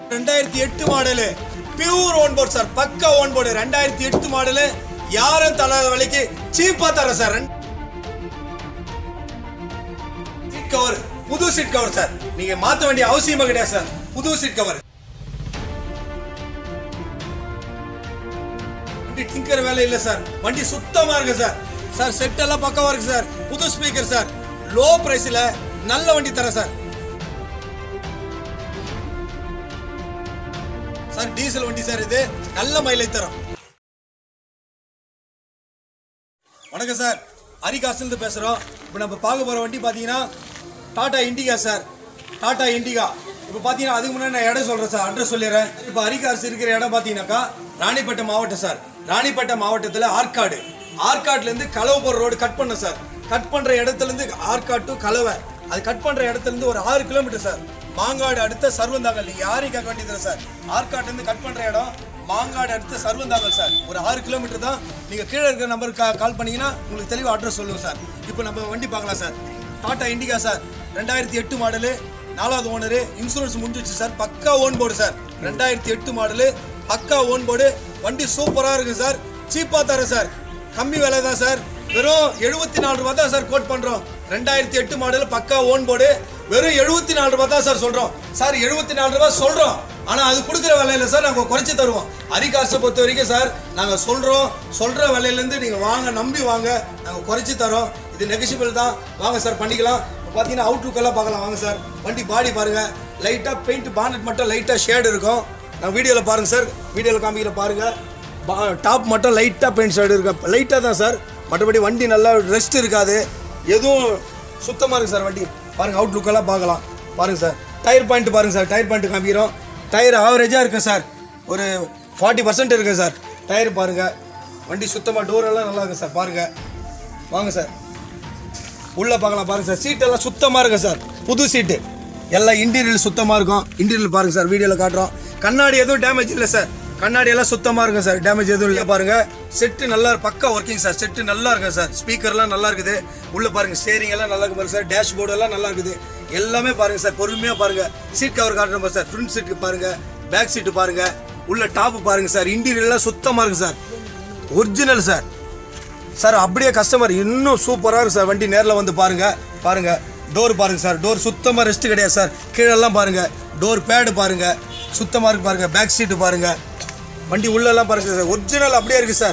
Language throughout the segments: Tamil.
ரெண்டாயிரத்தி எட்டு model pure own board sir பக்கா ஓன் போர்டு ரெண்டாயிரத்தி எட்டு மாடலு யாரும் தராத விலைக்கு சீப்பா தரேன் சார் சீட் கவர் புது சீட் கவர் சார் நீங்க மாத்த வேண்டிய அவசியமே கிடையாது சார் புது சீட் கவர் வண்டி டிங்கர் வேலை இல்ல சார் வண்டி சுத்தமா இருக்கு சார் சார் செட் எல்லாம் பக்கவா இருக்கு சார் புது ஸ்பீக்கர் சார் லோ பிரைஸ்ல நல்ல வண்டி தரேன் சார் சார் டீசல் வண்டி சார் இது நல்ல மைலேஜ் தரும் வணக்கம் சார் அரிகாசிலிருந்து பேசுகிறோம் இப்போ நம்ம பார்க்க போகிற வண்டி பார்த்தீங்கன்னா டாடா இண்டிகா சார் டாடா இண்டிகா இப்போ பார்த்தீங்கன்னா அதுக்கு முன்னாடி நான் இடம் சொல்கிறேன் சார் அட்ரஸ் சொல்லிடுறேன் இப்போ அரிகாசு இருக்கிற இடம் பார்த்தீங்கன்னாக்கா ராணிப்பேட்டை மாவட்டம் சார் ராணிப்பேட்டை மாவட்டத்தில் ஆற்காடு ஆற்காட்லேருந்து கலவபுரம் ரோடு கட் பண்ண சார் கட் பண்ணுற இடத்துலேருந்து ஆற்காடு டு கலவை அது கட் பண்ணுற இடத்துலேருந்து ஒரு ஆறு கிலோமீட்டர் சார் மாங்காடு அடுத்த சர்வந்தாங்கல் நீங்கள் யாரையும் கேட்க வேண்டியதில்லை சார் ஆற்காட்லேருந்து கட் பண்ணுற இடம் மாங்காடு அடுத்து சர்வந்தாங்கல் சார் ஒரு ஆறு கிலோமீட்டர் தான் நீங்கள் கீழே இருக்கிற நம்பருக்கு கால் பண்ணீங்கன்னா உங்களுக்கு தெளிவாக அட்ரஸ் சொல்லுவோம் சார் இப்போ நம்ம வண்டி பார்க்கலாம் சார் டாடா இண்டிகா சார் ரெண்டாயிரத்தி எட்டு மாடலு நாலாவது ஓனரு இன்சூரன்ஸ் முடிஞ்சிச்சு சார் பக்கா ஓன் போர்டு சார் ரெண்டாயிரத்தி எட்டு மாடலு பக்கா ஓன் போர்டு வண்டி சூப்பராக இருக்கு சார் சீப்பாக தரேன் சார் கம்மி விலை தான் சார் வெறும் எழுபத்தி நாலு ரூபா தான் சார் கோட் பண்ணுறோம் ரெண்டாயிரத்தி எட்டு மாடல் பக்கா ஓன் போர்டு வெறும் எழுபத்தி நாலு ரூபா தான் சார் சொல்கிறோம் சார் எழுபத்தி நாலு ரூபா சொல்கிறோம் ஆனால் அது கொடுக்குற விலையில சார் நாங்கள் குறைச்சி தருவோம் அரிகாசை பொறுத்த வரைக்கும் சார் நாங்கள் சொல்கிறோம் சொல்கிற விலையிலேருந்து நீங்கள் வாங்க நம்பி வாங்க நாங்கள் குறைச்சி தரோம் இது நெகசிபிள் தான் வாங்க சார் பண்ணிக்கலாம் இப்போ பார்த்தீங்கன்னா அவுட்லுக் எல்லாம் பார்க்கலாம் வாங்க சார் வண்டி பாடி பாருங்கள் லைட்டாக பெயிண்ட் பானட் மட்டும் லைட்டாக ஷேடு இருக்கும் நான் வீடியோவில் பாருங்கள் சார் வீடியோவில் காமிக்கிற பாருங்கள் டாப் மட்டும் லைட்டாக பெயிண்ட் ஷேடு இருக்கு லைட்டாக தான் சார் மற்றபடி வண்டி நல்லா ரெஸ்ட் இருக்காது எதுவும் சுத்தமாக இருக்குது சார் வண்டி பாருங்கள் அவுட்லுக் எல்லாம் பார்க்கலாம் பாருங்கள் சார் டயர் பாயிண்ட் பாருங்கள் சார் டயர் பாயிண்ட் காமிக்கிறோம் டயர் ஆவரேஜாக இருக்குது சார் ஒரு ஃபார்ட்டி பர்சன்ட் இருக்குது சார் டயர் பாருங்கள் வண்டி சுத்தமாக டோர் எல்லாம் நல்லா இருக்கு சார் பாருங்கள் வாங்க சார் உள்ளே பார்க்கலாம் பாருங்க சார் சீட் எல்லாம் சுத்தமாக இருக்கு சார் புது சீட்டு எல்லாம் இன்டீரியல் சுத்தமாக இருக்கும் இன்டீரியல் பாருங்க சார் வீடியோவில் காட்டுறோம் கண்ணாடி எதுவும் டேமேஜ் இல்லை சார் கண்ணாடி எல்லாம் சுத்தமாக இருக்கும் சார் டேமேஜ் எதுவும் இல்லை பாருங்க செட்டு நல்லா பக்கா ஒர்க்கிங் சார் செட்டு நல்லா இருக்கு சார் ஸ்பீக்கர்லாம் நல்லா இருக்குது உள்ள பாருங்க ஸ்டேரிங் எல்லாம் நல்லா இருக்கு பாருங்க சார் டேஷ் போர்டு எல்லாம் நல்லா இருக்குது எல்லாமே பாருங்க சார் பொறுமையாக பாருங்க சீட் கவர் காட்டுறோம் பாருங்க சார் ஃப்ரண்ட் சீட்டு பாருங்க பேக் சீட்டு பாருங்க உள்ள டாப் பாருங்க சார் இன்டீரியர் எல்லாம் சுத்தமாக இருக்கு சார் ஒரிஜினல் சார் சார் அப்படியே கஸ்டமர் இன்னும் சூப்பராக இருக்கு சார் வண்டி நேரில் வந்து பாருங்க பாருங்க டோர் பாருங்க சார் டோர் சுத்தமாக ரெஸ்ட் கிடையாது சார் கீழெல்லாம் பாருங்க டோர் பேடு பாருங்க சுத்தமாக இருக்கு பாருங்க பேக் சீட்டு பாருங்க வண்டி உள்ளெல்லாம் பாருங்க சார் ஒரிஜினல் அப்படியே இருக்கு சார்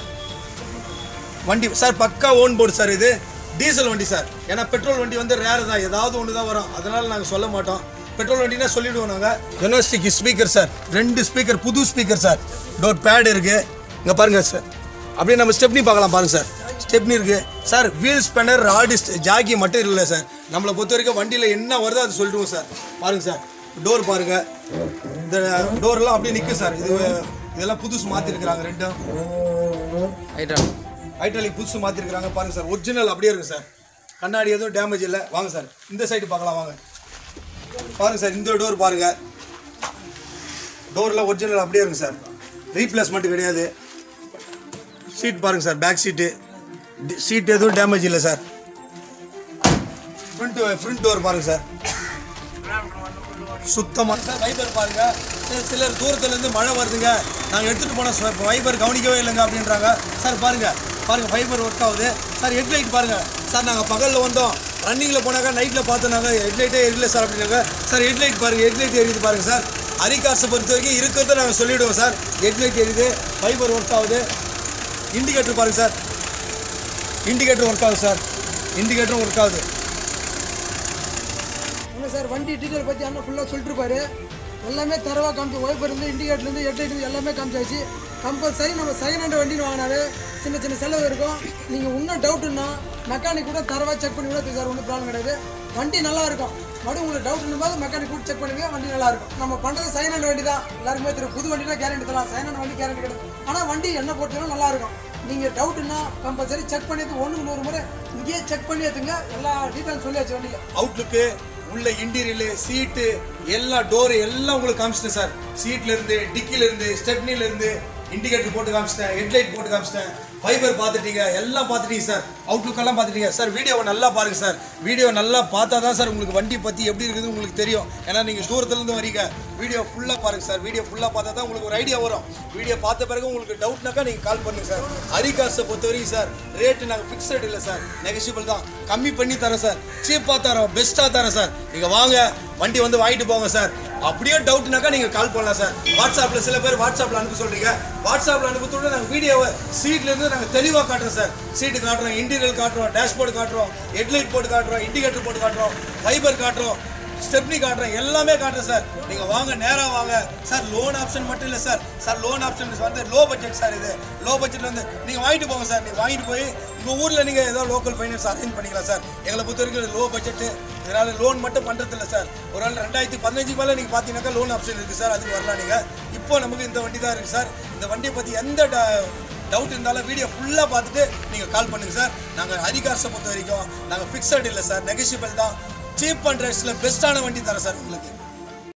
வண்டி சார் பக்கா ஓன் போர்டு சார் இது டீசல் வண்டி சார் ஏன்னா பெட்ரோல் வண்டி வந்து ரேர் தான் ஏதாவது ஒன்று தான் வரும் அதனால நாங்கள் சொல்ல மாட்டோம் பெட்ரோல் வண்டினா சொல்லிடுவோம் நாங்கள் யூனிவர்சிட்டிக்கு ஸ்பீக்கர் சார் ரெண்டு ஸ்பீக்கர் புது ஸ்பீக்கர் சார் டோர் பேடு இருக்கு இங்கே பாருங்க சார் அப்படியே நம்ம ஸ்டெப்னி பார்க்கலாம் பாருங்க சார் ஸ்டெப்னி இருக்கு sir wheel spanner rod jack மட்டும் இல்லை சார் நம்மளை பொறுத்த வரைக்கும் வண்டியில் என்ன வருதோ அது சொல்லிடுவோம் சார் பாருங்க சார் டோர் பாருங்க இந்த டோர்லாம் அப்படியே நிற்கும் சார் இது இதெல்லாம் புதுசு மாற்றிருக்கிறாங்க ரெண்டும் ஹைட்ராலிக் புதுசு மாற்றிருக்கிறாங்க பாருங்க சார் ஒரிஜினல் அப்படியே இருக்கு சார் கண்ணாடி எதுவும் டேமேஜ் இல்லை வாங்க சார் இந்த சைடு பார்க்கலாம் வாங்க பாருங்க சார் இந்த டோர் பாருங்க டோர்லாம் ஒரிஜினல் அப்படியே இருக்கு சார் ரீப்ளேஸ்மெண்ட் கிடையாது சீட் பாருங்க சார் பேக் சீட்டு சீட் எதுவும் டேமேஜ் இல்லை சார் ஃப்ரண்ட் ஃப்ரண்ட் டோர் பாருங்க சார் சுத்தமாக சார் வைபர் பாருங்க சில சிலர் தூரத்துல இருந்து மழை வருதுங்க நாங்கள் எடுத்துகிட்டு போன வைபர் கவனிக்கவே இல்லைங்க அப்படின்றாங்க சார் பாருங்க பாருங்க ஃபைபர் ஒர்க் ஆகுது சார் ஹெட்லைட் பாருங்க சார் நாங்கள் பகலில் வந்தோம் ரன்னிங்கில் போனாக்கா நைட்டில் பார்த்தோம் நாங்கள் ஹெட்லைட்டே எரியல சார் அப்படின்னாங்க சார் ஹெட்லைட் பாருங்க ஹெட்லைட் எரியுது பாருங்க சார் அரிகாசை பொறுத்த வரைக்கும் இருக்கிறத நாங்கள் சொல்லிவிடுவோம் சார் ஹெட்லைட் எரியுது ஃபைபர் ஒர்க் ஆகுது இண்டிகேட்டர் பாருங்க சார் இண்டிகேட்டர் ஒர்க் ஆகுது சார் இண்டிகேட்டரும் ஒர்க் ஆகுது இல்லை சார் வண்டி டீட்டெயில் பற்றி அண்ணன் ஃபுல்லாக சொல்லிட்டு இருப்பாரு எல்லாமே தரவாக காமிச்சு ஒய்ஃபர்லேருந்து இண்டிகேட்லேருந்து ஹெட்லைட் எல்லாமே காமிச்சாச்சு கம்பல்சரி நம்ம செகண்ட் ஹேண்ட் வண்டின்னு வாங்கினாவே சின்ன சின்ன செலவு இருக்கும் நீங்கள் இன்னும் டவுட்டுன்னா மெக்கானிக் கூட தரவாக செக் பண்ணி கூட சார் ஒன்றும் ப்ராப்ளம் கிடையாது வண்டி நல்லா இருக்கும் மறுபடியும் உங்களுக்கு டவுட் போது மெக்கானிக் கூட செக் பண்ணுங்க வண்டி நல்லா இருக்கும் நம்ம பண்ணுறது செகண்ட் ஹேண்ட் வண்டி தான் எல்லாருமே தெரியும் புது வண்டினா கேரண்டி தரலாம் செகண்ட் ஹேண்ட் வண்டி கேரண்டி கிடையாது ஆனால் வண்டி என்ன போட்டாலும் நல்லா இருக்கும் நீங்கள் டவுட்டுன்னா கம்பல்சரி செக் பண்ணி ஒன்றுக்கு நூறு முறை இங்கேயே செக் பண்ணி எடுத்துங்க எல்லா டீட்டெயிலும் சொல்லியாச்சு வண்டியில் அவுட்லுக்கு உள்ள இன்டீரியல் சீட்டு எல்லா டோர் எல்லாம் உங்களுக்கு காமிச்சிட்டேன் சார் சீட்ல இருந்து டிக்கில இருந்து ஸ்டெப்னில இருந்து இண்டிகேட்டர் போட்டு காமிச்சிட்டேன் ஹெட்லைட் போட்டு காமிச்சிட்டேன் ஃபைபர் பார்த்துட்டீங்க எல்லாம் பார்த்துட்டீங்க சார் அவுட்லுக் எல்லாம் பார்த்துட்டீங்க சார் வீடியோவை நல்லா பாருங்க சார் வீடியோ நல்லா பார்த்தா தான் சார் உங்களுக்கு வண்டி பற்றி எப்படி இருக்குது உங்களுக்கு தெரியும் ஏன்னா நீங்கள் தூரத்துலேருந்து வரீங்க வீடியோ ஃபுல்லாக பாருங்க சார் வீடியோ ஃபுல்லாக பார்த்தா தான் உங்களுக்கு ஒரு ஐடியா வரும் வீடியோ பார்த்த பிறகு உங்களுக்கு டவுட்னாக்கா நீங்கள் கால் பண்ணுங்க சார் அரிகாசை பொறுத்த வரைக்கும் சார் ரேட்டு நாங்கள் ஃபிக்ஸட் இல்லை சார் நெகசிபிள் தான் கம்மி பண்ணி தரோம் சார் சீப்பாக தரோம் பெஸ்ட்டாக தரோம் சார் நீங்கள் வாங்க வண்டி வந்து வாங்கிட்டு போங்க சார் அப்படியே டவுட்னாக்கா நீங்கள் கால் பண்ணலாம் சார் வாட்ஸ்அப்பில் சில பேர் வாட்ஸ்அப்பில் அனுப்ப சொல்கிறீங்க வாட்ஸ்அப்பில் அனுப்பத்தோட நாங்கள் வீடியோவை சீட்லேருந்து நாங்கள் தெளிவாக காட்டுறோம் சார் சீட்டு காட்டுறோம் இன்டீரியல் காட்டுறோம் டேஷ்போர்டு காட்டுறோம் ஹெட்லைட் போட்டு காட்டுறோம் இண்டிகேட்டர் போட்டு காட்டுறோம் ஃபைபர் காட்டுறோம் ஸ்டெப்னி காட்டுறேன் எல்லாமே காட்டுறேன் சார் நீங்கள் வாங்க நேராக வாங்க சார் லோன் ஆப்ஷன் மட்டும் இல்லை சார் சார் லோன் ஆப்ஷன் வந்து லோ பட்ஜெட் சார் இது லோ பட்ஜெட் வந்து நீங்கள் வாங்கிட்டு போங்க சார் நீங்கள் வாங்கிட்டு போய் உங்கள் ஊரில் நீங்கள் ஏதோ லோக்கல் ஃபைனான்ஸ் அரேஞ்ச் பண்ணிக்கலாம் சார் எங்களை பொறுத்த வரைக்கும் லோ பட்ஜெட்டு இதனால் லோன் மட்டும் பண்ணுறதில்ல சார் ஒரு நாள் ரெண்டாயிரத்தி பதினஞ்சுக்கு மேலே நீங்கள் பார்த்தீங்கன்னாக்கா லோன் ஆப்ஷன் இருக்குது சார் அதுக்கு வரலாம் நீங்கள் இப்போ நமக்கு இந்த வண்டி தான் இருக்குது சார் இந்த வண்டியை பற்றி எந்த டவுட் இருந்தாலும் வீடியோ ஃபுல்லாக பார்த்துட்டு நீங்கள் கால் பண்ணுங்கள் சார் நாங்கள் அதிகாரத்தை பொறுத்த வரைக்கும் நாங்கள் ஃபிக்ஸட் இல்லை சார் நெகஷியபிள் தான் சீப் அண்ட் ரேட்ஸில் பெஸ்ட்டான வண்டி தரேன் சார் உங்களுக்கு